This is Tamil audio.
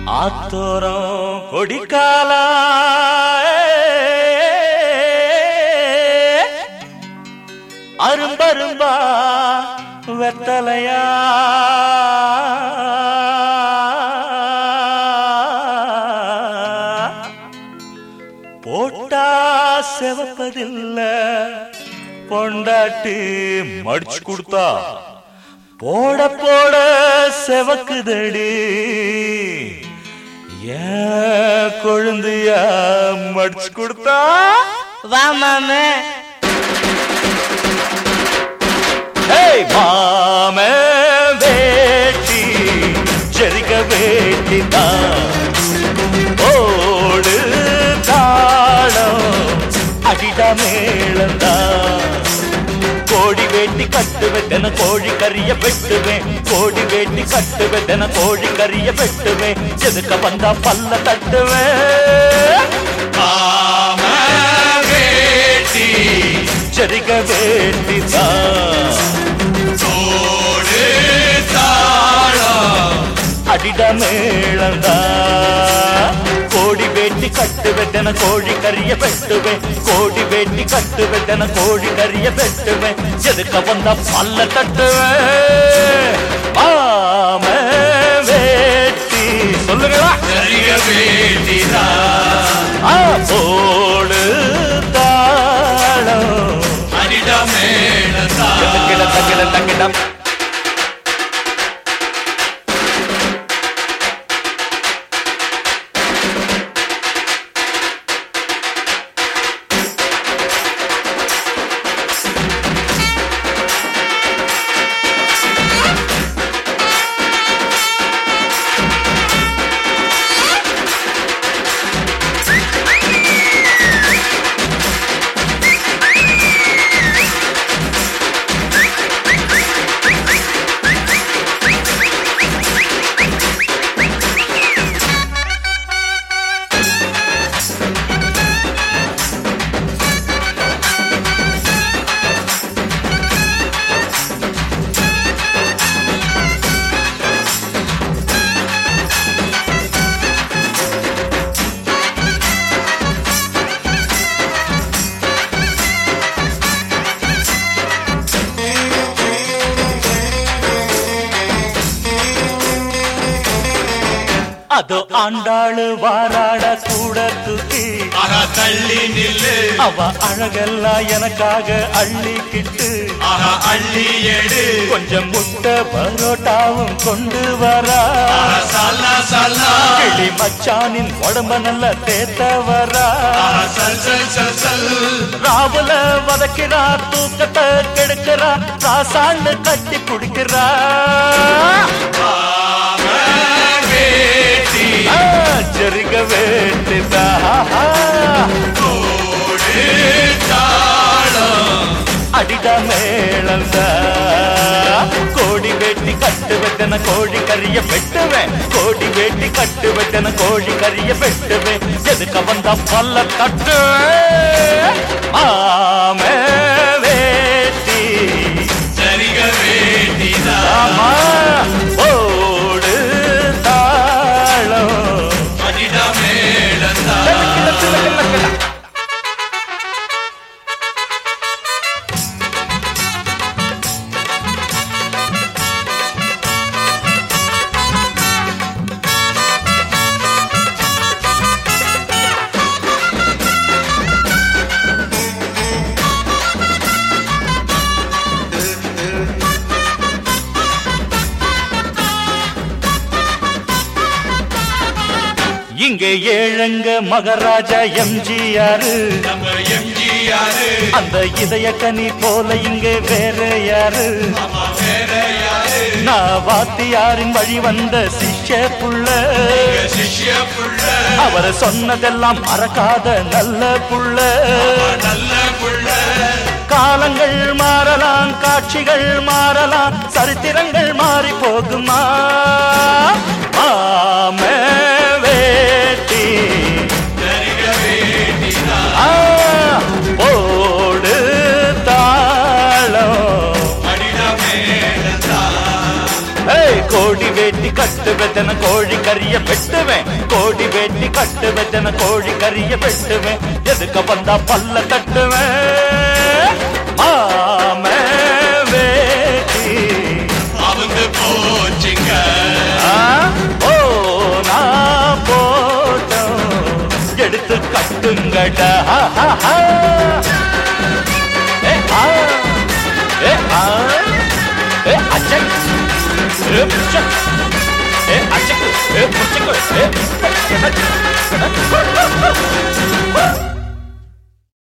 ஆத்தோரம் கொடிக்காலா அரும்பரும்பா வெத்தலையா போட்டா செவப்பதில்ல பொண்டாட்டி மடிச்சு கொடுத்தா போட போட செவக்குதடி ஏன் கொழுந்தியா மடிச்சு கொடுத்தா வா மாமே ஏய் மாம வேட்டி ஜெரிக வேட்டி தான் ஓடு தாளம் அடிட மேளந்தான் கோடி வேட்டி கட்டுவேன் கோழி கறிய வெட்டுவேன் கோடி வேட்டி கட்டுவேன் கோழி கறிய வெட்டுவேன் எதுக்க வந்தா பல்ல தட்டுவேன் மாம வேட்டி ஜரிக வேட்டி தான் தோடு தாளம் அடிட மேளந்தா கோடி வேட்டி கட்டு வெட்டன கோழி கறிய வெட்டுவேன் கோடி வேட்டி கட்டு வெட்டன கோழி கறிய வெட்டுவேன் எதுக்க வந்தா பல்ல தட்டுவேன் ஆம வேட்டி சொல்லுங்களா கரிய வேண்டிதான் ஆ போடு தாளம் அடிட மேளதான் தக்கிட தக்கிட தக்கிடம் அதோ ஆண்டாளு வாராட கூட தூக்கி ஆகா தள்ளி நில்லு அவ அழகெல்லாம் எனக்காக அள்ளிக்கிட்டு ஆகா அள்ளி எடு கொஞ்சம் முட்டை பரோட்டாவும் கொண்டு வரா ஆகா சல்லா சல்லா கிளி மச்சானின் உடம்ப நல்ல தேத்த வரா ஆகா சல் சல் சல் சல் ராவுல வதக்கிறா தூக்கத்தை கெடுக்கிறா ராசான்னு கட்டி குடிக்கிறா ஆம வேட்டி ஆ, ஜரிக வேண்டுதா கோடு தாளம் அடிட மேளந்த கோடி வேட்டி கட்டு வெட்டன கோழி கறிய வெட்டுவேன் கோடி வேட்டி கட்டு வெட்டன கோழி கறிய வெட்டுவேன் எதுக்க வந்தா பல்ல தட்டு ஆமே வேட்டி சரிக வேண்டிதான் ஆமா ஓடு தாளம் அடிட மேளதான் கிள, கிள, கிள, கிள. இங்கே ஏழங்க மகாராஜா எம்ஜிஆர் நம்ம எம்ஜிஆர் அந்த இதய கனி போல இங்கே வேற யாரு ஆமா வேற யாரு நான் வாத்தியாரின் வழி வந்த சிஷ்ய புள்ள எங்க சிஷ்ய புள்ள அவர் சொன்னதெல்லாம் மறக்காத நல்ல புள்ள நல்ல புள்ள காலங்கள் மாறலாம் காட்சிகள் மாறலாம் சரித்திரங்கள் மாறி போகுமா ஆமே வேட்டி சரிக வேண்டிதான் ஆ, ஓடு தாளம் அடிட மேளதான் ஏய், கோடி வேட்டி கட்டு கட்டு வெத்தன கோழி கறிய வெட்டுவேன் கோடி வேட்டி கட்டு வெத்தன கோழி கறிய வெட்டுவேன் எதுக்க வந்தா பல்ல கட்டுவேன் மாம வேட்டி அவங்க போச்சுங்க ஆ, ஓ நான் போட்டோம் எடுத்து கட்டுங்கடா ஹா, ஹா, ஹா. ஏ, ஆ, ஏ, ஆ, ஏ, அச்சக். ஏ, புச்சக். ஏ, அச்சக்கு. ஏ, புச்சக்கு. ஏ, புச்சக்கு.